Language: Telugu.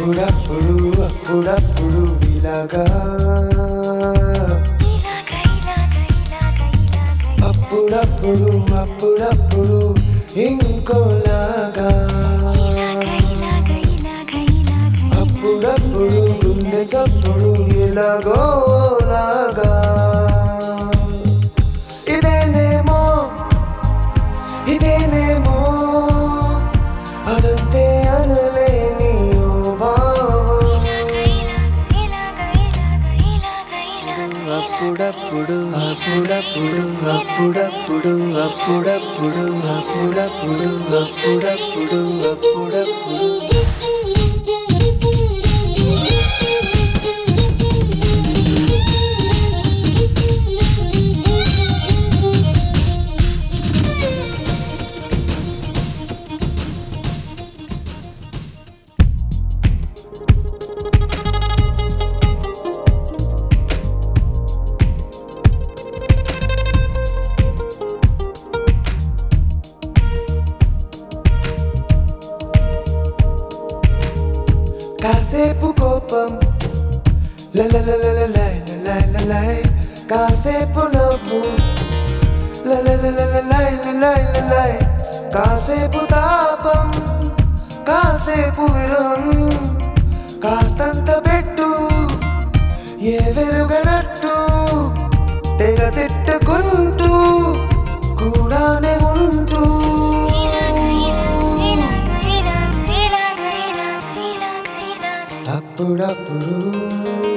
అప్పుడప్పుడు అప్పుడప్పుడు ఇలాగా అప్పుడప్పుడు అప్పుడప్పుడు ఇంకోలాగా అప్పుడప్పుడు గుండె చప్పుడు ఎలాగో లాగా ఇదేనేమో ఇదేనేమో అదంతే అనలేని ఓ భావం అప్పుడప్పుడు అప్పుడప్పుడు అప్పుడప్పుడు అప్పుడప్పుడు అప్పుడప్పుడు అప్పుడప్పుడు అప్పుడప్పుడు కాసేపు కోపం లలలలలలై కాసేపు నవ్వు లలలలలలై కాసేపు తాపం కాసేపు విరం కాస్తంత పెట్టు ఏ వెరుగనట్టు తెగ తిట్టుకుంటూ కూడానే ఉంటూ అప్పుడప్పుడు